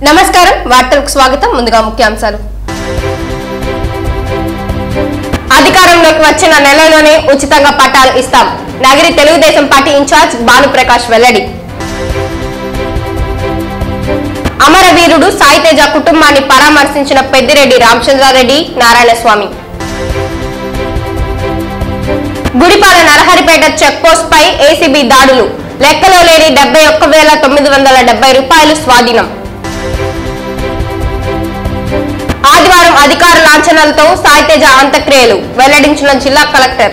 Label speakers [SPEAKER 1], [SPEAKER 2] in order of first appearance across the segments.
[SPEAKER 1] నమస్కారం వార్తలకు స్వాగతం ముందుగా ముఖ్యాంశాలు అధికారంలోకి వచ్చిన నెలలోనే ఉచితంగా పట్టాలు ఇస్తాం నగరి తెలుగుదేశం పార్టీ ఇన్ఛార్జ్ భానుప్రకాష్ వెల్లడి అమరవీరుడు సాయితేజ కుటుంబాన్ని పరామర్శించిన పెద్దిరెడ్డి రామచంద్రారెడ్డి నారాయణస్వామి గుడిపాల నరహరిపేట చెక్ పోస్ట్ పై ఏసీబీ దాడులు లెక్కలో లేని డెబ్బై ఒక్క వేల తొమ్మిది వందల డెబ్బై రూపాయలు స్వాధీనం ఆదివారం అధికార లాంఛనాలతో సాయితేజ అంత్యక్రియలు వెల్లడించిన జిల్లా కలెక్టర్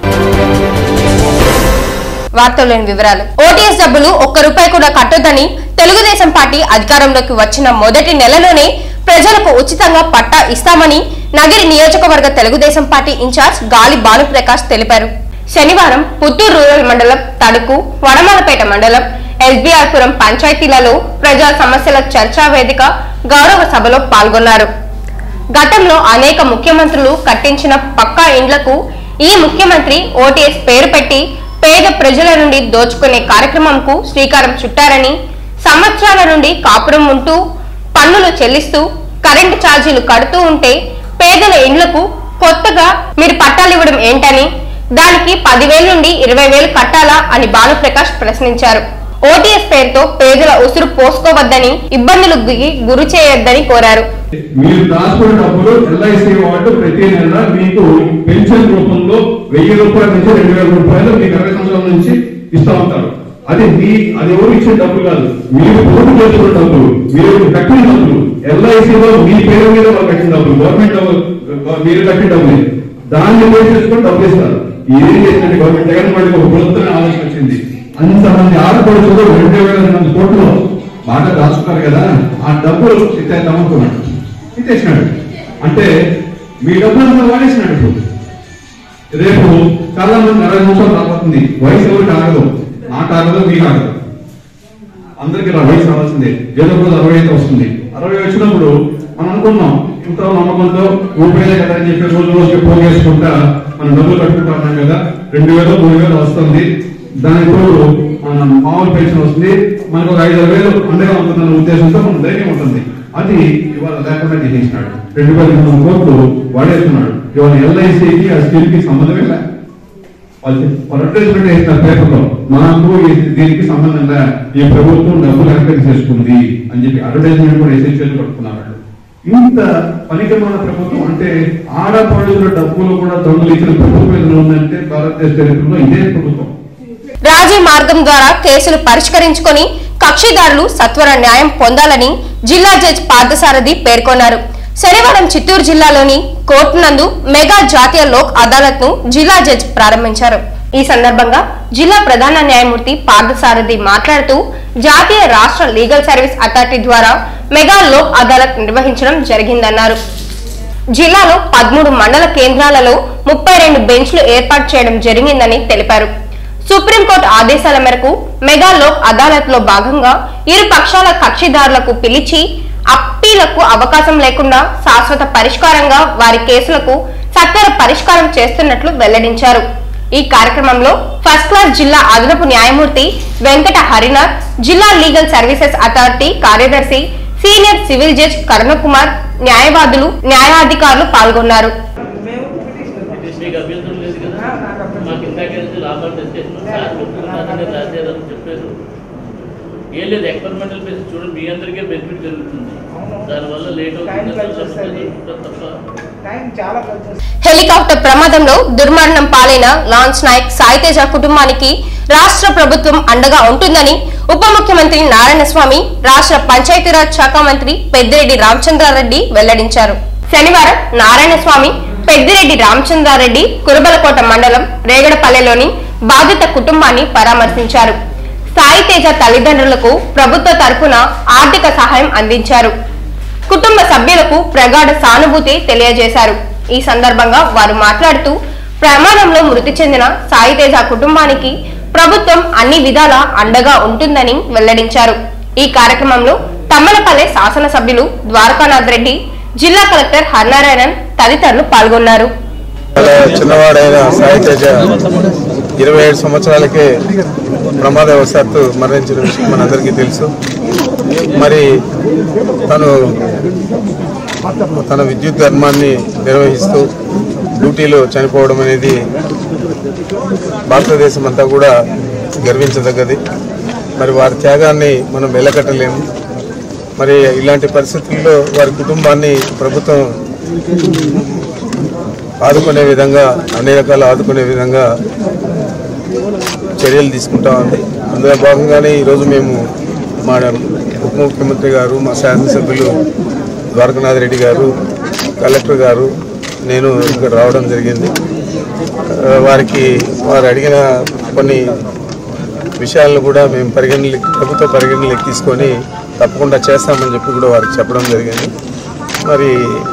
[SPEAKER 1] వార్తల్లోని వివరాలు ఓటీఎస్ డబ్బులు ఒక్క రూపాయి కూడా కట్టొద్దని తెలుగుదేశం పార్టీ అధికారంలోకి వచ్చిన మొదటి నెలలోనే ప్రజలకు ఉచితంగా పట్టా ఇస్తామని నగిరి నియోజకవర్గ తెలుగుదేశం పార్టీ ఇన్ఛార్జ్ గాలి భానుప్రకాష్ తెలిపారు శనివారం పుత్తూరు రూరల్ మండలం తడుకు వడమలపేట మండలం ఎస్బీఆర్పురం పంచాయతీలలో ప్రజా సమస్యల చర్చా వేదిక గౌరవ సభలో పాల్గొన్నారు గతంలో అనేక ముఖ్యమంత్రులు కట్టించిన పక్కా ఇండ్లకు ఈ ముఖ్యమంత్రి ఓటీఎస్ పేరు పెట్టి పేద ప్రజల నుండి దోచుకునే కార్యక్రమంకు శ్రీకారం చుట్టారని సంవత్సరాల నుండి కాపురం ఉంటూ పన్నులు చెల్లిస్తూ కరెంటు ఛార్జీలు కడుతూ ఉంటే పేదల ఇండ్లకు కొత్తగా మీరు పట్టాలివ్వడం ఏంటని దానికి పదివేల నుండి ఇరవై వేలు కట్టాలా అని భానుప్రకాష్ ప్రశ్నించారు ఓటీఎస్ పేరుతో పేదల ఉసురు పోసుకోవద్దని ఇబ్బందులకు దిగి గురి చేయొద్దని కోరారు
[SPEAKER 2] మీరు దాచుకున్న డబ్బులు ఎల్ఐసి వాళ్ళు ప్రతి నెల మీకు పెన్షన్ రూపంలో వెయ్యి రూపాయల నుంచి రెండు వేల రూపాయలు మీకు అరవై సంవత్సరాల నుంచి ఇస్తా ఉంటారు అది మీ అది ఎవరు ఇచ్చే డబ్బులు కాదు మీరు పోటీ చేసుకున్న డబ్బులు మీరు కట్టిన డబ్బులు ఎల్ఐసిలో మీ పేరు మీద వాళ్ళు కట్టిన డబ్బులు గవర్నమెంట్ డబ్బులు మీరు కట్టిన డబ్బులు దాన్ని పోయి చేసుకుని డబ్బులు ఇస్తారు ఏం చేసింది గవర్నమెంట్ జగన్ మళ్ళీ ఒక బృహత్తమైన ఆలోచన వచ్చింది అంతమంది ఆడపడుచులు రెండు వేల ఎనిమిది వందల కోట్లు బాగా దాచుకున్నారు కదా ఆ డబ్బులు ఇచ్చేద్దాం అనుకున్నాడు ఇచ్చేసినాడు అంటే మీ డబ్బులంతా వాడేసినాడు ఇప్పుడు రేపు చాలా మంది అరవై సంవత్సరాలు రాబోతుంది వయసు ఎవరికి ఆగదు నాకు ఆగదు మీకు ఆగదు అందరికి ఇలా వయసు రావాల్సిందే ఏదో ఒక రోజు అరవై అయితే వస్తుంది అరవై వచ్చినప్పుడు మనం అనుకున్నాం ఇంత నమ్మకంతో ఊపిరే కదా అని చెప్పి రోజు రోజుకి పోగేసుకుంటా మనం డబ్బులు కట్టుకుంటున్నాం కదా రెండు వేలు మూడు వేలు వస్తుంది దానికి తోడు మన మామూలు పెన్షన్ వస్తుంది మనకు ఒక ఐదు వేలు అండగా ఉంటుందన్న ఉద్దేశంతో మనం ధైర్యం ఉంటుంది అది ఇవాళ లేకుండా చేసేసినాడు రెండు వేల ఎనిమిది వందల కోట్లు వాడేస్తున్నాడు ఇవాళ ఎల్ఐసికి ఆ స్కీమ్ కి సంబంధమే లే వాళ్ళు అడ్వర్టైజ్మెంట్ వేసిన పేపర్లో మాకు ఈ- దీనికి సంబంధం లే ఈ ప్రభుత్వం డబ్బులు ఎంకరేజ్ చేసుకుంది అని చెప్పి అడ్వర్టైజ్మెంట్ కూడా వేసే చేతులు పట్టుకున్నారు వాళ్ళు. ఇంత పనికిమాల ప్రభుత్వం అంటే ఆడపడుచుల డబ్బులు కూడా దొంగలు ఇచ్చిన ప్రభుత్వం ఏదైనా ఉందంటే భారతదేశ చరిత్రలో ఇదే ప్రభుత్వం
[SPEAKER 1] రాజీ మార్గం ద్వారా కేసులు పరిష్కరించుకొని కక్షిదారులు సత్వర న్యాయం పొందాలని జిల్లా జడ్జ్ పార్థసారథి పేర్కొన్నారు శనివారం చిత్తూరు జిల్లాలోని కోర్టు నందు మెగా జాతీయ లోక్ అదాలత్ ను జిల్లా జడ్జ్ ప్రారంభించారు ఈ సందర్భంగా జిల్లా ప్రధాన న్యాయమూర్తి పార్థసారథి మాట్లాడుతూ జాతీయ రాష్ట్ర లీగల్ సర్వీస్ అథారిటీ ద్వారా మెగా లోక్ అదాలత్ నిర్వహించడం జరిగిందన్నారు జిల్లాలో పదమూడు మండల కేంద్రాలలో ముప్పై రెండు బెంచ్లు ఏర్పాటు చేయడం జరిగిందని తెలిపారు సుప్రీంకోర్టు ఆదేశాల మేరకు మెగా లోక్ అదాలత్ లో భాగంగా ఇరు పక్షాల కక్షిదారులకు పిలిచి అప్పీలకు అవకాశం లేకుండా శాశ్వత పరిష్కారంగా వారి కేసులకు సత్వర పరిష్కారం చేస్తున్నట్లు వెల్లడించారు ఈ కార్యక్రమంలో ఫస్ట్ క్లాస్ జిల్లా అదనపు న్యాయమూర్తి వెంకట హరినాథ్ జిల్లా లీగల్ సర్వీసెస్ అథారిటీ కార్యదర్శి సీనియర్ సివిల్ జడ్జ్ కరుణకుమార్ న్యాయవాదులు న్యాయాధికారులు పాల్గొన్నారు
[SPEAKER 3] మీకు అభ్యంతరం లేదు కదా మాకు ఇందాక నుంచి లాభాలు తెచ్చేసిన సార్ చెప్తున్నారని రాశారని చెప్పారు ఏం లేదు ఎక్స్పెరిమెంటల్ బేసిస్ చూడండి మీ అందరికీ బెనిఫిట్ జరుగుతుంది దానివల్ల లేట్ అవుతుంది తప్ప
[SPEAKER 4] టైం చాలా కొంచెం
[SPEAKER 1] హెలికాప్టర్ ప్రమాదంలో దుర్మరణం పాలైన లాన్స్ నాయక్ సాయితేజ కుటుంబానికి రాష్ట్ర ప్రభుత్వం అండగా ఉంటుందని ఉప ముఖ్యమంత్రి నారాయణస్వామి రాష్ట్ర పంచాయతీరాజ్ శాఖ మంత్రి పెద్దిరెడ్డి రామచంద్రారెడ్డి వెల్లడించారు శనివారం నారాయణస్వామి పెద్దిరెడ్డి రామచంద్రారెడ్డి కురబలకోట మండలం రేగడపల్లెలోని బాధిత కుటుంబాన్ని పరామర్శించారు సాయితేజ తల్లిదండ్రులకు ప్రభుత్వ తరపున ఆర్థిక సహాయం అందించారు కుటుంబ సభ్యులకు ప్రగాఢ సానుభూతి తెలియజేశారు ఈ సందర్భంగా వారు మాట్లాడుతూ ప్రమాదంలో మృతి చెందిన సాయితేజ కుటుంబానికి ప్రభుత్వం అన్ని విధాల అండగా ఉంటుందని వెల్లడించారు ఈ కార్యక్రమంలో తమ్మలపల్లె శాసనసభ్యులు ద్వారకానాథ్ రెడ్డి జిల్లా కలెక్టర్ హరినారాయణన్ తదితరులు పాల్గొన్నారు
[SPEAKER 5] చిన్నవాడైన సాయితేజ ఇరవై ఏడు సంవత్సరాలకే ప్రమాదవశాత్తు మరణించిన విషయం మనందరికీ తెలుసు మరి తను తన విద్యుత్ ధర్మాన్ని నిర్వహిస్తూ డ్యూటీలో చనిపోవడం అనేది భారతదేశం అంతా కూడా గర్వించదగ్గది మరి వారి త్యాగాన్ని మనం వెలకట్టలేము మరి ఇలాంటి పరిస్థితుల్లో వారి కుటుంబాన్ని ప్రభుత్వం ఆదుకునే విధంగా అన్ని రకాల ఆదుకునే విధంగా చర్యలు తీసుకుంటా ఉంది అందులో భాగంగానే ఈరోజు మేము మా ఉప ముఖ్యమంత్రి గారు మా శాసనసభ్యులు ద్వారకనాథ్ రెడ్డి గారు కలెక్టర్ గారు నేను ఇక్కడ రావడం జరిగింది ఆ, వారికి వారు అడిగిన కొన్ని విషయాలను కూడా మేము పరిగణన ప్రభుత్వ పరిగణనలోకి తీసుకొని తప్పకుండా చేస్తామని చెప్పి కూడా వారికి చెప్పడం జరిగింది మరి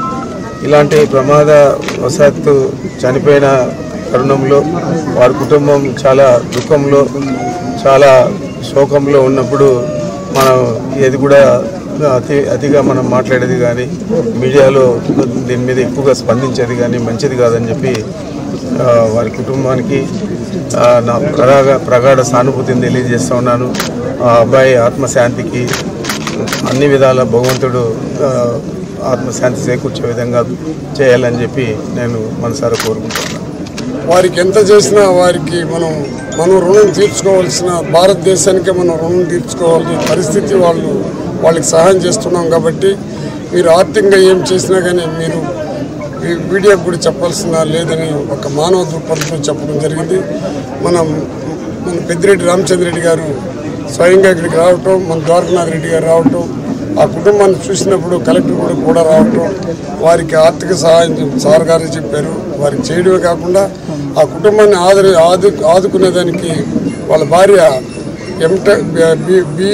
[SPEAKER 5] ఇలాంటి ప్రమాద వశాత్తు చనిపోయిన తరుణంలో వారి కుటుంబం చాలా దుఃఖంలో చాలా శోకంలో ఉన్నప్పుడు మనం ఏది కూడా అతి అతిగా మనం మాట్లాడేది కానీ మీడియాలో దీని మీద ఎక్కువగా స్పందించేది కానీ మంచిది కాదని చెప్పి ఆ, వారి కుటుంబానికి ఆ, నా ప్రగాఢ ప్రగాఢ సానుభూతిని తెలియజేస్తా ఉన్నాను ఆ అబ్బాయి ఆత్మశాంతికి అన్ని విధాల భగవంతుడు ఆ, ఆత్మశాంతి చేకూర్చే విధంగా చేయాలని చెప్పి నేను మనసారా కోరుకుంటున్నాను
[SPEAKER 6] వారికి ఎంత చేసినా వారికి మనం మనం రుణం తీర్చుకోవాల్సిన భారతదేశానికే మనం రుణం తీర్చుకోవాల్సిన పరిస్థితి వాళ్ళు వాళ్ళకి సహాయం చేస్తున్నాం కాబట్టి మీరు ఆర్థికంగా ఏం చేసినా కానీ మీరు ఈ మీడియాకు కూడా చెప్పాల్సిన లేదని ఒక మానవ దృక్పథంతో చెప్పడం జరిగింది మనం మన పెద్దిరెడ్డి రామచంద్ర రెడ్డి గారు స్వయంగా ఇక్కడికి రావటం మన ద్వారకనాథ్ రెడ్డి గారు రావటం ఆ కుటుంబాన్ని చూసినప్పుడు కలెక్టర్ కూడా కూడా రావటం వారికి ఆర్థిక సహాయం సార్ గారు చెప్పారు వారికి చేయడమే కాకుండా ఆ కుటుంబాన్ని ఆదరి ఆదు ఆదుకునేదానికి వాళ్ళ భార్య ఎంటెక్ బి బి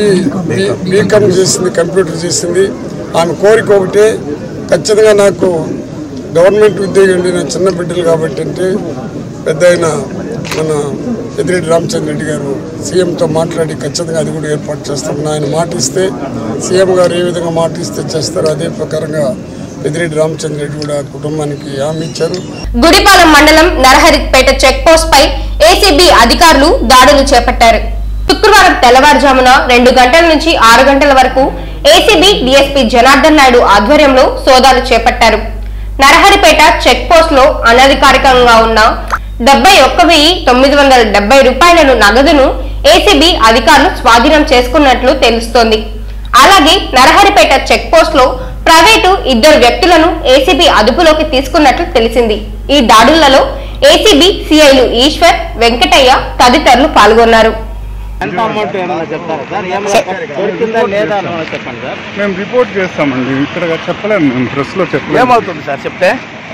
[SPEAKER 6] బీకామ్ చేసింది కంప్యూటర్ చేసింది ఆమె కోరిక ఒకటే ఖచ్చితంగా నాకు గవర్నమెంట్ ఉద్యోగం నేను చిన్న బిడ్డలు కాబట్టి అంటే పెద్ద ఆయన మన పెద్దిరెడ్డి రామచంద్ర రెడ్డి గారు సీఎంతో మాట్లాడి ఖచ్చితంగా అది కూడా ఏర్పాటు చేస్తామని ఆయన మాట ఇస్తే సీఎం గారు ఏ విధంగా మాట ఇస్తే చేస్తారో అదే ప్రకారంగా పెద్దిరెడ్డి రామచంద్ర రెడ్డి కూడా కుటుంబానికి హామీ ఇచ్చారు
[SPEAKER 1] గుడిపాలెం మండలం నరహరిపేట చెక్ పోస్ట్ పై ఏసీబీ అధికారులు దాడులు చేపట్టారు శుక్రవారం తెల్లవారుజామున రెండు గంటల నుంచి ఆరు గంటల వరకు ఏసీబీ డీఎస్పీ జనార్దన్ నాయుడు ఆధ్వర్యంలో సోదాలు చేపట్టారు నరహరిపేట చెక్ పోస్ట్ లో అనధికారికంగా ఉన్న డెబ్బై ఒక్క వెయ్యి తొమ్మిది వందల డెబ్బై రూపాయలను నగదును ఏసీబీ అధికారులు స్వాధీనం చేసుకున్నట్లు తెలుస్తోంది అలాగే నరహరిపేట చెక్ పోస్ట్ లో ప్రైవేటు ఇద్దరు వ్యక్తులను ఏసీబీ అదుపులోకి తీసుకున్నట్లు తెలిసింది ఈ దాడులలో ఏసీబీ సిఐలు ఈశ్వర్ వెంకటయ్య తదితరులు పాల్గొన్నారు
[SPEAKER 7] ఎంత అమౌంట్ ఏమైనా చెప్తారా సార్ ఏమైనా దొరికిందా లేదా అని ఏమైనా చెప్పండి సార్
[SPEAKER 8] మేము రిపోర్ట్ చేస్తామండి ఇక్కడ చెప్పలేము మేము ప్రెస్లో చెప్పలేము
[SPEAKER 7] ఏమవుతుంది సార్ చెప్తే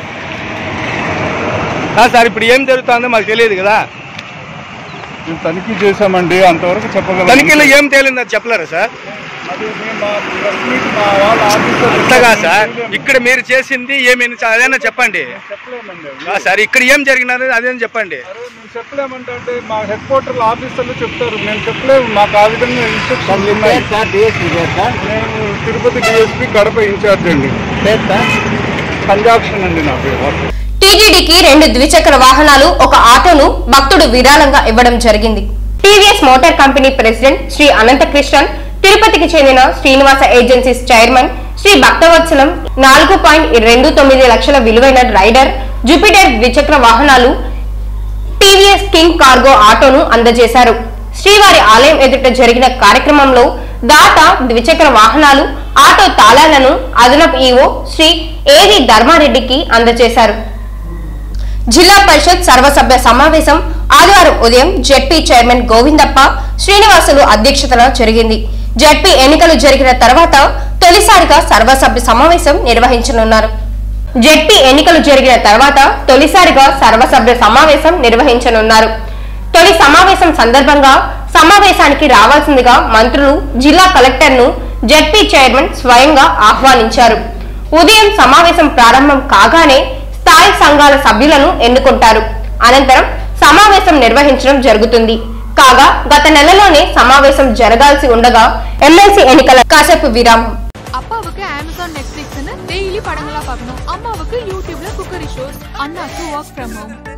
[SPEAKER 7] ఆ, సార్ ఇప్పుడు ఏం జరుగుతుందో మాకు తెలియదు కదా
[SPEAKER 8] మేము తనిఖీ చేశామండి అంతవరకు చెప్పగలం
[SPEAKER 7] తనిఖీలో ఏం తేలిందో చెప్పలేరా సార్
[SPEAKER 8] అది మేము మా ప్రెస్ మీట్ మా వాళ్ళ ఆఫీసర్
[SPEAKER 7] అంతగా సార్ ఇక్కడ మీరు చేసింది ఏమైనా చ- అదేనా చెప్పండి
[SPEAKER 8] చెప్పలేమండి అవి.
[SPEAKER 7] ఆ, సార్ ఇక్కడ ఏం జరిగినది అదేం చెప్పండి
[SPEAKER 8] అరే మేము చెప్పలేమంటే అంటే మా హెడ్ క్వార్టర్ ఆఫీసర్లు చెప్తారు మేము చెప్పలేము మాకు ఆ విధంగా ఇన్స్ట్రక్షన్స్ ఉన్నాయి
[SPEAKER 7] సార్ డిఎస్పీ సార్
[SPEAKER 8] నేను తిరుపతి డిఎస్పీ కడప ఇన్ఛార్జ్ అండి
[SPEAKER 7] సార్
[SPEAKER 8] కంజాక్షన్ అండి నా పేరు
[SPEAKER 1] టీటీడీకి రెండు ద్విచక్ర వాహనాలు ఒక ఆటోను భక్తుడు విరాళంగా ఇవ్వడం జరిగింది TVS motor company president Shri Ananthakrishnan తిరుపతికి చెందిన శ్రీనివాస ఏజెన్సీస్ చైర్మన్ శ్రీ భక్తవత్సలం నాలుగు పాయింట్ రెండు తొమ్మిది లక్షల విలువైన రైడర్ జూపిటర్ ద్విచక్ర వాహనాలు టీవీఎస్ కింగ్ కార్గో ఆటోను అందజేశారు శ్రీవారి ఆలయం ఎదుట జరిగిన కార్యక్రమంలో దాత ద్విచక్ర వాహనాలు ఆటో తాళాలను అదనపు ఈవో శ్రీ ఏవి ధర్మారెడ్డికి అందజేశారు జిల్లా పరిషత్ సర్వసభ్య సమావేశం ఆదివారం ఉదయం జెడ్పీ చైర్మన్ గోవిందప్ప శ్రీనివాసులు అధ్యక్షతన జరిగింది జెడ్పీ ఎన్నికలు జరిగిన తర్వాత తొలిసారిగా సర్వసభ్య సమావేశం నిర్వహించనున్నారు జెడ్పీ ఎన్నికలు జరిగిన తర్వాత తొలిసారిగా సర్వసభ్య సమావేశం నిర్వహించనున్నారు తొలి సమావేశం సందర్భంగా సమావేశానికి రావాల్సిందిగా మంత్రులు జిల్లా కలెక్టర్ను జెడ్పీ చైర్మన్ స్వయంగా ఆహ్వానించారు ఉదయం సమావేశం ప్రారంభం కాగానే స్థాయి సంఘాల సభ్యులను ఎన్నుకుంటారు అనంతరం సమావేశం నిర్వహించడం జరుగుతుంది కాగా గత నెలలోనే సమావేశం జరగాల్సి ఉండగా ఎమ్మెల్సీ ఎన్నికల కాసేపు విరామం
[SPEAKER 9] அப்பாவுக்கு அமேசான் நெட்ஃபிளிக்ஸ்னு டெய்லி படங்களா பார்க்கணும் அம்மாவுக்கு யூடியூப்ல குக்கரி ஷோஸ் அண்ணாக்கு ஒர்க் ஃப்ரம் ஹோம்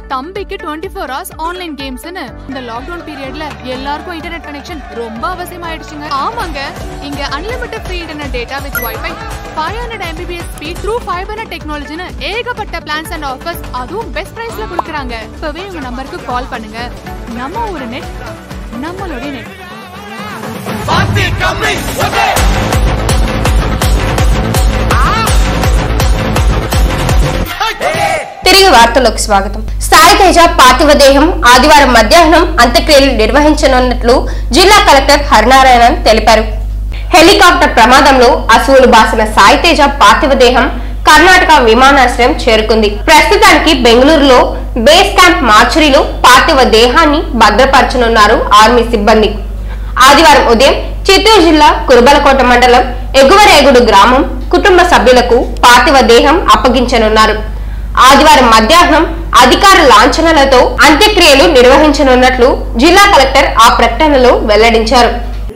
[SPEAKER 9] தம்பிக்கு டுவெண்ட்டி ஃபோர் ஹவர்ஸ் ஆன்லைன் கேம்ஸ்னு இந்த லாக்டவுன் பீரியட்ல எல்லாருக்கும் இன்டர்நெட் கனெக்ஷன் ரொம்ப அவசியமாயிடுச்சுங்க ஆமாங்க இங்க unlimited free internet data with wifi five hundred Mbps speed through fibre டெக்னாலஜின்னு ஏகப்பட்ட பிளான்ஸ் அண்ட் ஆஃபர்ஸ் அதுவும் பெஸ்ட் பிரைஸ்ல கொடுக்குறாங்க இப்பவே உங்க நம்பருக்கு கால் பண்ணுங்க நம்ம ஒரு நெட் நம்மளுடைய நெட்
[SPEAKER 1] తిరిగి వార్తల్లోకి స్వాగతం సాయి తేజ పార్థివ దేహం ఆదివారం మధ్యాహ్నం అంత్యక్రియలు నిర్వహించనున్నట్లు జిల్లా కలెక్టర్ హరినారాయణన్ తెలిపారు హెలికాప్టర్ ప్రమాదంలో అసువులు బాసిన సాయి తేజ పార్థివ దేహం కర్ణాటక విమానాశ్రయం చేరుకుంది ప్రస్తుతానికి బెంగళూరులో బేస్ క్యాంప్ మార్చురీలో పార్థివ దేహాన్ని భద్రపరచనున్నారు ఆర్మీ సిబ్బంది ఆదివారం ఉదయం చిత్తూరు జిల్లా కురుబలకోట మండలం ఎగువరేగుడు గ్రామం కుటుంబ సభ్యులకు పార్థివ దేహం అప్పగించనున్నారు ఆదివారం మధ్యాహ్నం అధికార లాంఛనాలతో అంత్యక్రియలు నిర్వహించనున్నట్లు జిల్లా కలెక్టర్ ఆ ప్రకటనలో వెల్లడించారు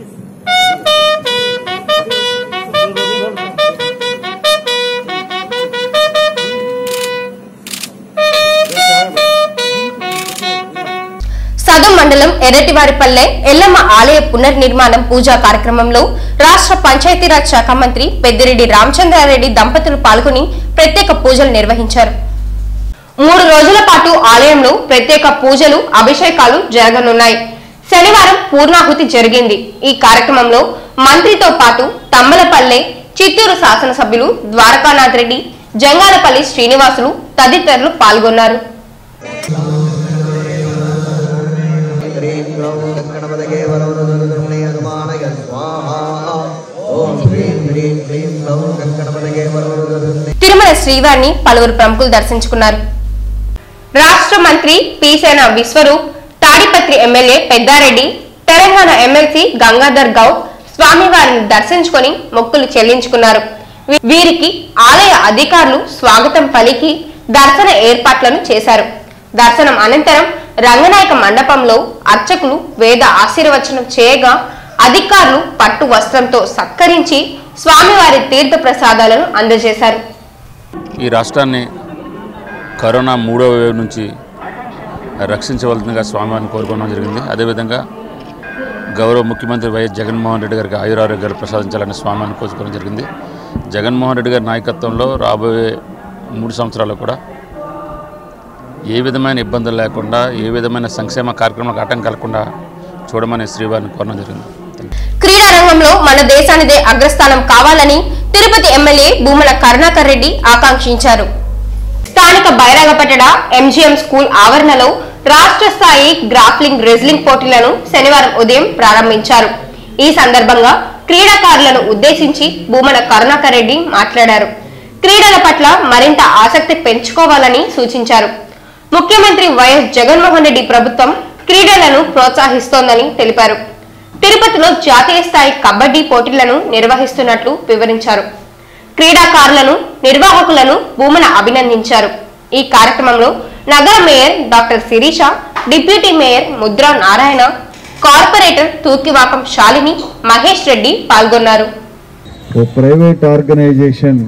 [SPEAKER 1] సదం మండలం ఎర్రటివారిపల్లె ఎల్లమ్మ ఆలయ పునర్నిర్మాణం పూజా కార్యక్రమంలో రాష్ట్ర పంచాయతీరాజ్ శాఖ మంత్రి పెద్దిరెడ్డి రామచంద్రారెడ్డి దంపతులు పాల్గొని ప్రత్యేక పూజలు నిర్వహించారు మూడు రోజుల పాటు ఆలయంలో ప్రత్యేక పూజలు అభిషేకాలు జరగనున్నాయి శనివారం పూర్ణాహుతి జరిగింది ఈ కార్యక్రమంలో మంత్రితో పాటు తమ్మలపల్లె చిత్తూరు శాసనసభ్యులు ద్వారకానాథ్ రెడ్డి జంగాలపల్లి శ్రీనివాసులు తదితరులు పాల్గొన్నారు తిరుమల శ్రీవారిని పలువురు ప్రముఖులు దర్శించుకున్నారు రాష్ట్ర మంత్రి పీసేన విశ్వరూప్ తాడిపత్రి ఎమ్మెల్యే పెద్దారెడ్డి తెలంగాణ ఎమ్మెల్సీ గంగాధర్ గౌడ్ స్వామివారిని దర్శించుకొని మొక్కులు చెల్లించుకున్నారు వీ- వీరికి ఆలయ అధికారులు స్వాగతం పలికి దర్శన ఏర్పాట్లను చేశారు దర్శనం అనంతరం రంగనాయక మండపంలో అర్చకులు వేద ఆశీర్వచనం చేయగా అధికారులు పట్టు వస్త్రంతో సత్కరించి స్వామివారి తీర్థ ప్రసాదాలను అందజేశారు
[SPEAKER 10] ఈ రాష్ట్రాన్ని కరోనా మూడవ వేవ్ నుంచి రక్షించవలసిందిగా స్వామివారిని కోరుకోవడం జరిగింది అదేవిధంగా గౌరవ ముఖ్యమంత్రి వైఎస్ జగన్మోహన్ రెడ్డి గారికి ఆయురారోగ్యాలు ప్రసాదించాలని స్వామివారిని కోరుకోవడం జరిగింది జగన్మోహన్ రెడ్డి గారి నాయకత్వంలో రాబోయే మూడు సంవత్సరాలు కూడా ఏ విధమైన ఇబ్బందులు లేకుండా ఏ విధమైన సంక్షేమ కార్యక్రమాలకు ఆటంకం కలగకుండా చూడమని శ్రీవారిని కోరడం జరిగింది
[SPEAKER 1] క్రీడా రంగంలో మన దేశానిదే అగ్రస్థానం కావాలని తిరుపతి ఎమ్మెల్యే భూమల కరుణాకర్ రెడ్డి ఆకాంక్షించారు స్థానిక బైరాగపట్టడ ఎంజీఎం స్కూల్ ఆవరణలో రాష్ట్ర స్థాయి గ్రాఫ్లింగ్ రెజ్లింగ్ పోటీలను శనివారం ఉదయం ప్రారంభించారు ఈ సందర్భంగా క్రీడాకారులను ఉద్దేశించి భూమన కరుణాకర్ రెడ్డి మాట్లాడారు క్రీడల పట్ల మరింత ఆసక్తి పెంచుకోవాలని సూచించారు ముఖ్యమంత్రి వైఎస్ జగన్మోహన్ రెడ్డి ప్రభుత్వం క్రీడలను ప్రోత్సహిస్తోందని తెలిపారు తిరుపతిలో జాతీయ స్థాయి కబడ్డీ పోటీలను నిర్వహిస్తున్నట్లు వివరించారు క్రీడాకారులను నిర్వాహకులను భూమన అభినందించారు ఈ కార్యక్రమంలో నగర mayor doctor Sirisha deputy mayor Mudra Narayana corporator Thurkivakam Shalini Mahesh Reddy పాల్గొన్నారు
[SPEAKER 11] ఓ ప్రైవేట్ ఆర్గనైజేషన్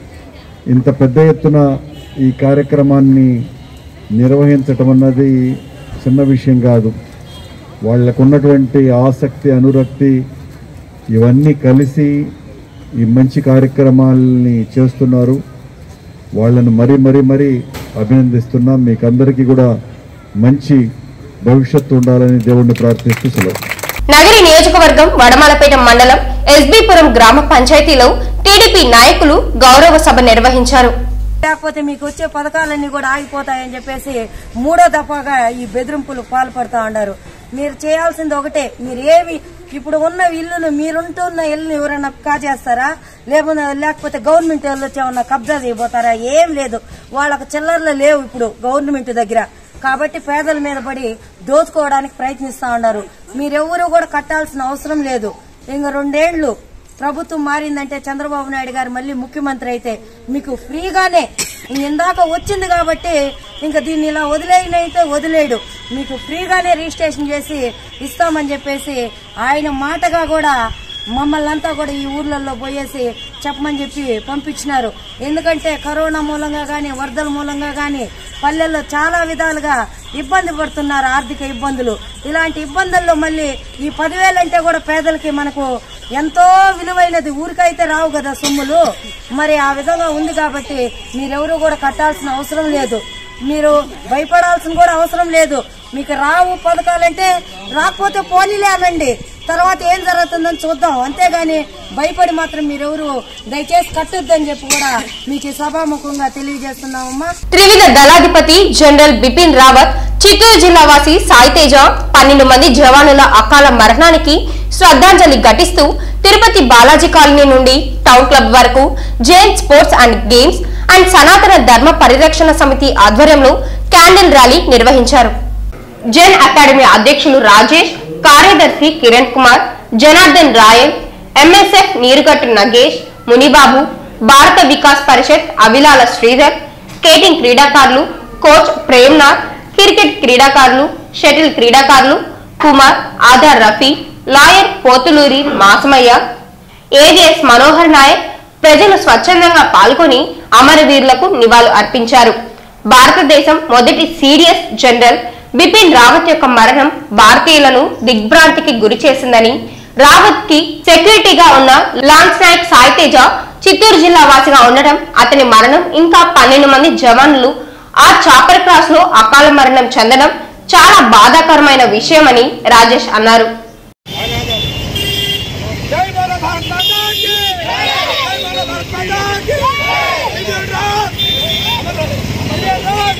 [SPEAKER 11] ఇంత పెద్ద ఎత్తున ఈ కార్యక్రమాన్ని నిర్వహించటం అన్నది చిన్న విషయం కాదు వాళ్ళకు ఉన్నటువంటి ఆసక్తి అనురక్తి ఇవన్నీ కలిసి ఈ మంచి కార్యక్రమాలని చేస్తున్నారు వాళ్ళను మరీ మరీ మరీ అభినందిస్తున్నాం మీకు అందరికీ కూడా మంచి భవిష్యత్తు ఉండాలని దేవుణ్ణి ప్రార్థిస్తూ సెలవు
[SPEAKER 1] నగరి నియోజకవర్గం వడమాలపేట మండలం ఎస్బీపురం గ్రామ పంచాయతీలో టీడీపీ నాయకులు గౌరవ సభ నిర్వహించారు
[SPEAKER 12] లేకపోతే మీకు వచ్చే పథకాలన్నీ కూడా ఆగిపోతాయని చెప్పేసి మూడో దఫాగా ఈ బెదిరింపులు పాల్పడుతూ ఉన్నారు మీరు చేయాల్సింది ఒకటే మీరు ఏమి ఇప్పుడు ఉన్న ఇల్లును మీరుంటున్న ఇల్లును ఎవరైనా కాజేస్తారా లేకపోతే లేకపోతే గవర్నమెంట్ వాళ్ళు వచ్చి ఏమన్నా కబ్జా చేయబోతారా ఏం లేదు వాళ్ళకి చిల్లర్లు లేవు ఇప్పుడు గవర్నమెంట్ దగ్గర కాబట్టి పేదల మీద పడి దోచుకోవడానికి ప్రయత్నిస్తా ఉన్నారు మీరెవరూ కూడా కట్టాల్సిన అవసరం లేదు ఇంక రెండేళ్లు ప్రభుత్వం మారిందంటే చంద్రబాబు నాయుడు గారు మళ్ళీ ముఖ్యమంత్రి అయితే మీకు ఫ్రీగానే ఇంక ఇందాక వచ్చింది కాబట్టి ఇంకా దీన్ని ఇలా వదిలేయనైతే వదిలేడు మీకు ఫ్రీగానే రిజిస్ట్రేషన్ చేసి ఇస్తామని చెప్పేసి ఆయన మాటగా కూడా మమ్మల్ని అంతా కూడా ఈ ఊర్లలో పోయేసి చెప్పమని చెప్పి పంపించినారు ఎందుకంటే కరోనా మూలంగా కానీ వరదల మూలంగా కానీ పల్లెల్లో చాలా విధాలుగా ఇబ్బంది పడుతున్నారు ఆర్థిక ఇబ్బందులు ఇలాంటి ఇబ్బందుల్లో మళ్ళీ ఈ పదివేలు అంటే కూడా పేదలకి మనకు ఎంతో విలువైనది ఊరికైతే రావు కదా సొమ్ములు మరి ఆ విధంగా ఉంది కాబట్టి మీరెవరూ కూడా కట్టాల్సిన అవసరం లేదు మీరు భయపడాల్సిన కూడా అవసరం లేదు మీకు రావు పథకాలంటే రాకపోతే పోనీలే అనండి తర్వాత ఏం జరుగుతుందని చూద్దాం అంతేగాని భయపడి మాత్రం మీరెవరు దయచేసి కట్టొద్దని చెప్పి కూడా మీకు ఈ సభాముఖంగా తెలియజేస్తున్నామమ్మా
[SPEAKER 1] త్రివిధ దళాధిపతి జనరల్ బిపిన్ రావత్ చిత్తూరు జిల్లా వాసి సాయితేజ పన్నెండు మంది జవానుల అకాల మరణానికి శ్రద్ధాంజలి ఘటిస్తూ తిరుపతి బాలాజీ కాలనీ నుండి టౌన్ క్లబ్ వరకు Jain sports and games and Sanatana Dharma పరిరక్షణ సమితి ఆధ్వర్యంలో క్యాండిల్ ర్యాలీ నిర్వహించారు జైన్ అకాడమీ అధ్యక్షులు రాజేష్ కార్యదర్శి కిరణ్ కుమార్ జనార్దన్ రాయల్ ఎంఎస్ఎఫ్ నీరుగట్టు నగేష్ మునిబాబు భారత వికాస్ పరిషత్ అవిలాల శ్రీధర్ స్కేటింగ్ క్రీడాకారులు కోచ్ ప్రేమ్నాథ్ క్రికెట్ క్రీడాకారులు షటిల్ క్రీడాకారులు కుమార్ ఆధార్ రఫీ లాయర్ పోతులూరి మాసమయ్య ఏజెస్ మనోహర్ నాయక్ ప్రజలు స్వచ్ఛందంగా పాల్గొని అమరవీరులకు నివాళులు అర్పించారు భారతదేశం మొదటి సీరియస్ జనరల్ బిపిన్ రావత్ యొక్క మరణం భారతీయులను దిగ్భ్రాంతికి గురి చేసిందని రావత్ కి సెక్యూరిటీగా ఉన్న లాన్స్ నాయక్ సాయితేజ చిత్తూరు జిల్లా వాసిగా ఉండడం అతని మరణం ఇంకా పన్నెండు మంది జవాన్లు ఆ చాపర్ క్రాస్ లో అకాల మరణం చెందడం చాలా బాధాకరమైన విషయమని రాజేష్ అన్నారు
[SPEAKER 8] జై బోల భారత్ మాతా కీ జై బోల భారత్ మాతా కీ విజయ రాజ్ విజయ రాజ్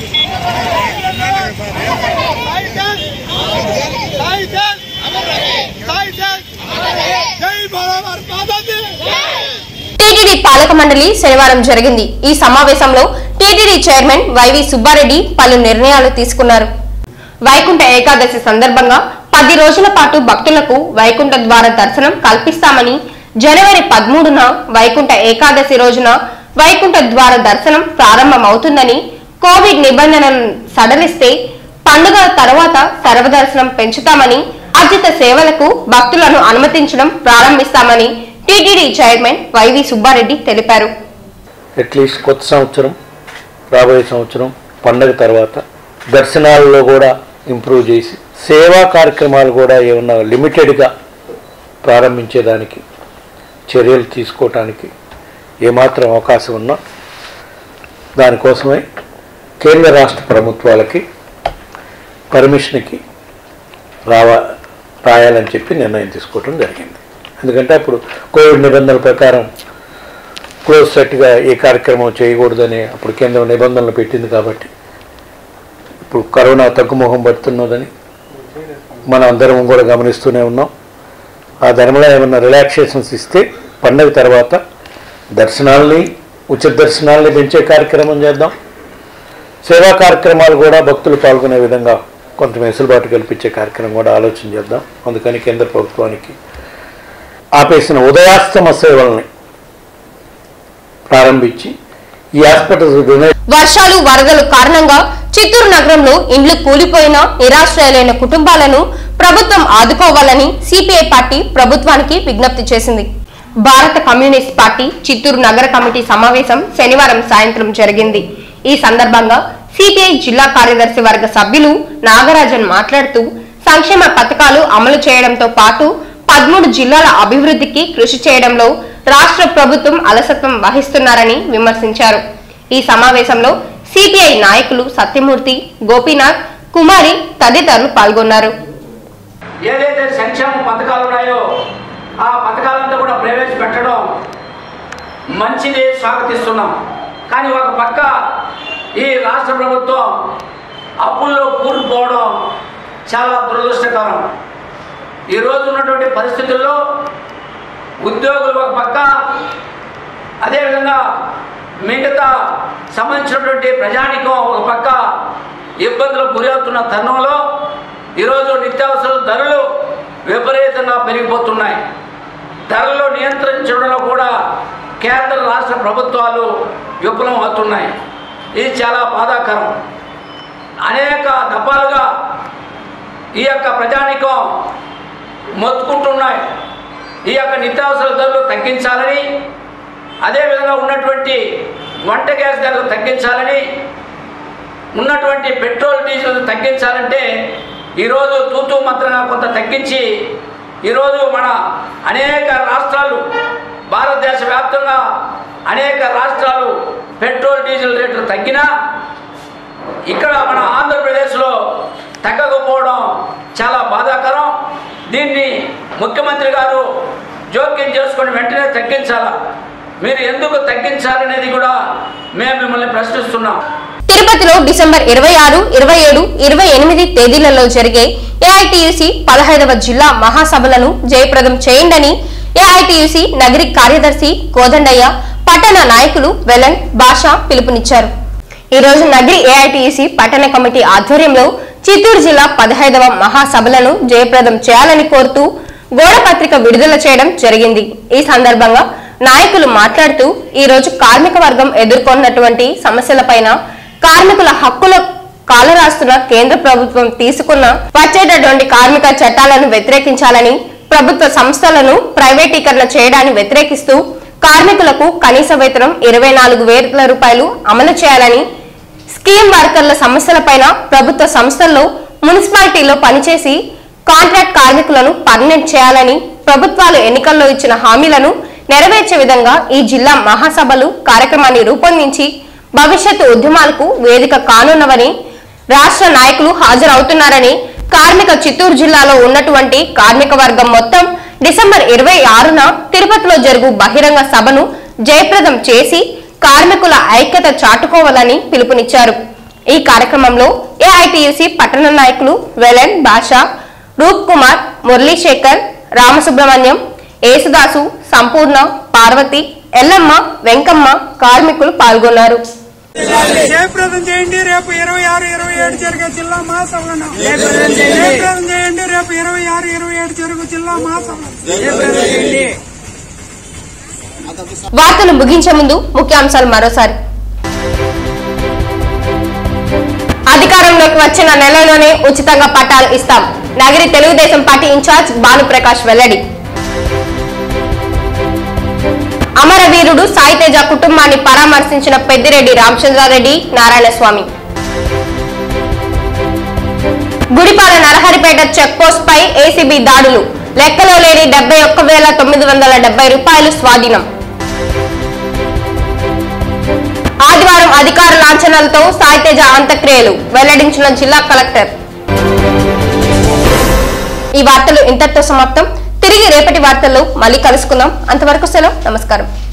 [SPEAKER 8] సాయి జన్ సాయి జన్ సాయి జన్ జై బోల భారత్ మాతా కీ
[SPEAKER 1] టీటీడీ పాలక మండలి శనివారం జరిగింది ఈ సమావేశంలో టీటీడీ చైర్మన్ వైవి సుబ్బారెడ్డి పలు నిర్ణయాలు తీసుకున్నారు వైకుంఠ ఏకాదశి సందర్భంగా పది రోజుల పాటు భక్తులకు వైకుంఠ ద్వార దర్శనం కల్పిస్తామని జనవరి పదమూడున వైకుంఠ ఏకాదశి రోజున వైకుంఠ ద్వార దర్శనం ప్రారంభమవుతుందని కోవిడ్ నిబంధనలను సడలిస్తే పండుగ తర్వాత సర్వదర్శనం పెంచుతామని అర్జిత సేవలకు భక్తులను అనుమతించడం ప్రారంభిస్తామని టీటీడీ చైర్మన్ వైవి సుబ్బారెడ్డి తెలిపారు
[SPEAKER 13] అట్లీస్ట్ కొత్త సంవత్సరం రాబోయే సంవత్సరం పండగ తర్వాత దర్శనాలలో కూడా ఇంప్రూవ్ చేసి సేవా కార్యక్రమాలు కూడా ఏమన్నా లిమిటెడ్గా ప్రారంభించేదానికి చర్యలు తీసుకోవటానికి ఏమాత్రం అవకాశం ఉన్నా దానికోసమే కేంద్ర రాష్ట్ర ప్రభుత్వాలకి పర్మిషన్కి రావా రాయాలని చెప్పి నిర్ణయం తీసుకోవటం జరిగింది ఎందుకంటే అప్పుడు కోవిడ్ నిబంధనల ప్రకారం క్లోజ్ సెట్గా ఏ కార్యక్రమం చేయకూడదని అప్పుడు కేంద్రం నిబంధనలు పెట్టింది కాబట్టి ఇప్పుడు కరోనా తగ్గుముఖం పడుతున్నదని మనం అందరం కూడా గమనిస్తూనే ఉన్నాం ఆ ధర్మంలో ఏమన్నా రిలాక్సేషన్స్ ఇస్తే పండగ తర్వాత దర్శనాల్ని ఉచిత దర్శనాల్ని పెంచే కార్యక్రమం చేద్దాం సేవా కార్యక్రమాలు కూడా భక్తులు పాల్గొనే విధంగా కొంత వెసులుబాటు కల్పించే కార్యక్రమం కూడా ఆలోచన చేద్దాం అందుకని కేంద్ర ప్రభుత్వానికి ఆపేసిన ఉదయాస్తమ సేవల్ని ప్రారంభించి ఈ హాస్పిటల్స్ డొనేట్
[SPEAKER 1] వర్షాలు వరదలు కారణంగా చిత్తూరు నగరంలో ఇండ్లు కూలిపోయిన నిరాశ్రయులైన కుటుంబాలను ప్రభుత్వం ఆదుకోవాలని సిపిఐ పార్టీ ప్రభుత్వానికి విజ్ఞప్తి చేసింది భారత కమ్యూనిస్ట్ పార్టీ చిత్తూరు నగర కమిటీ సమావేశం శనివారం సాయంత్రం జరిగింది ఈ సందర్భంగా సిపిఐ జిల్లా కార్యదర్శి వర్గ సభ్యులు నాగరాజన్ మాట్లాడుతూ సంక్షేమ పథకాలు అమలు చేయడంతో పాటు పదమూడు జిల్లాల అభివృద్ధికి కృషి చేయడంలో రాష్ట్ర ప్రభుత్వం అలసత్వం వహిస్తున్నారని విమర్శించారు ఈ సమావేశంలో సిపిఐ నాయకులు సత్యమూర్తి గోపీనాథ్ కుమారి తదితరులు పాల్గొన్నారు
[SPEAKER 14] ఏదైతే సంక్షేమ పథకాలు ఉన్నాయో ఆ పథకాలంతా కూడా ప్రవేశపెట్టడం మంచిది స్వాగతిస్తున్నాం కానీ ఒక పక్క ఈ రాష్ట్ర ప్రభుత్వం అప్పుల్లో కూరుకుపోవడం చాలా దురదృష్టకరం ఈరోజు ఉన్నటువంటి పరిస్థితుల్లో ఉద్యోగులు ఒక పక్క అదేవిధంగా మిగతా సంబంధించినటువంటి ప్రజానికం ఒక పక్క ఇబ్బందులకు గురవుతున్న తరుణంలో ఈరోజు నిత్యావసర ధరలు విపరీతంగా పెరిగిపోతున్నాయి ధరలు నియంత్రించడంలో కూడా కేంద్ర రాష్ట్ర ప్రభుత్వాలు విఫలం అవుతున్నాయి ఇది చాలా బాధాకరం అనేక దఫాలుగా ఈ యొక్క ప్రజానికం మొత్తుకుంటున్నాయి ఈ యొక్క నిత్యావసర ధరలు తగ్గించాలని అదేవిధంగా ఉన్నటువంటి వంట గ్యాస్ ధరలు తగ్గించాలని ఉన్నటువంటి పెట్రోల్ డీజిల్ తగ్గించాలంటే ఈరోజు తూతూ మంత్రంగా కొంత తగ్గించి ఈరోజు మన అనేక రాష్ట్రాలు భారతదేశ వ్యాప్తంగా అనేక రాష్ట్రాలు పెట్రోల్ డీజిల్ రేట్లు తగ్గినా ఇక్కడ మన ఆంధ్రప్రదేశ్లో తగ్గకపోవడం చాలా బాధాకరం దీన్ని ముఖ్యమంత్రి గారు జోక్యం చేసుకొని వెంటనే తగ్గించాలా మీరు ఎందుకు తగ్గించాలనేది కూడా మేము మిమ్మల్ని ప్రశ్నిస్తున్నాం
[SPEAKER 1] తిరుపతిలో డిసెంబర్ ఇరవై ఆరు ఇరవై ఏడు ఇరవై ఎనిమిది తేదీలలో జరిగే ఏఐటియుసి పదహైదవ జిల్లా మహాసభలను జయప్రదం చేయండని ఏఐటియుసి నగరి కార్యదర్శి కోదండయ్య పట్టణ నాయకులు వెలన్ భాష పిలుపునిచ్చారు ఈ రోజు నగరి ఏఐటియుసి పట్టణ కమిటీ ఆధ్వర్యంలో చిత్తూరు జిల్లా పదహైదవ మహాసభలను జయప్రదం చేయాలని కోరుతూ గోడపత్రిక విడుదల చేయడం జరిగింది ఈ సందర్భంగా నాయకులు మాట్లాడుతూ ఈ రోజు కార్మిక వర్గం ఎదుర్కొన్నటువంటి సమస్యలపైన కార్మికుల హక్కుల కాలరాస్తున్న కేంద్ర ప్రభుత్వం తీసుకున్న వచ్చేటటువంటి కార్మిక చట్టాలను వ్యతిరేకించాలని ప్రభుత్వ సంస్థలను ప్రైవేటీకరణ చేయడాన్ని వ్యతిరేకిస్తూ కార్మికులకు కనీస వేతనం ఇరవై నాలుగు వేల రూపాయలు అమలు చేయాలని స్కీమ్ వర్కర్ల సమస్యలపైన ప్రభుత్వ సంస్థల్లో మున్సిపాలిటీలో పనిచేసి కాంట్రాక్ట్ కార్మికులను పర్మనెంట్ చేయాలని ప్రభుత్వాలు ఎన్నికల్లో ఇచ్చిన హామీలను నెరవేర్చే విధంగా ఈ జిల్లా మహాసభలు కార్యక్రమాన్ని రూపొందించి భవిష్యత్తు ఉద్యమాలకు వేదిక కానున్నవని రాష్ట్ర నాయకులు హాజరవుతున్నారని కార్మిక చిత్తూరు జిల్లాలో ఉన్నటువంటి కార్మిక వర్గం మొత్తం డిసెంబర్ ఇరవై ఆరున తిరుపతిలో జరుగు బహిరంగ సభను జయప్రదం చేసి కార్మికుల ఐక్యత చాటుకోవాలని పిలుపునిచ్చారు ఈ కార్యక్రమంలో ఏఐటియుసి పట్టణ నాయకులు వెలన్ భాషా రూప్ కుమార్ మురళీశేఖర్ రామసుబ్రహ్మణ్యం యేసుదాసు సంపూర్ణ పార్వతి ఎల్లమ్మ వెంకమ్మ కార్మికులు పాల్గొన్నారు
[SPEAKER 8] జయప్రదం చేయండి రేపు ఇరవై ఆరు ఇరవై ఏడు జరిగే జిల్లా మహాసభలను జయప్రదం చేయండి రేపు ఇరవై ఆరు ఇరవై ఏడు జరుగు జిల్లా మహాసభలను
[SPEAKER 1] వార్తలు ముగించే ముందు ముఖ్యాంశాలు మరోసారి అధికారంలోకి వచ్చిన నెలలోనే ఉచితంగా పట్టాలు ఇస్తాం నగరి తెలుగుదేశం పార్టీ ఇన్ఛార్జ్ భానుప్రకాష్ వెల్లడి అమరవీరుడు సాయితేజ కుటుంబాన్ని పరామర్శించిన పెద్దిరెడ్డి రామచంద్రారెడ్డి నారాయణస్వామి గుడిపాల నరహరిపేట చెక్ పోస్ట్ పై ఏసీబీ దాడులు లెక్కలో లేని డెబ్బై ఒక్క వేల తొమ్మిది వందల డెబ్బై రూపాయలు స్వాధీనం ఆదివారం అధికార లాంఛనాలతో సాయితేజ అంత్యక్రియలు వెల్లడించిన జిల్లా కలెక్టర్ ఈ వార్తలు ఇంతటితో సమాప్తం తిరిగి రేపటి వార్తల్లో మళ్ళీ కలుసుకుందాం అంతవరకు సెలవు నమస్కారం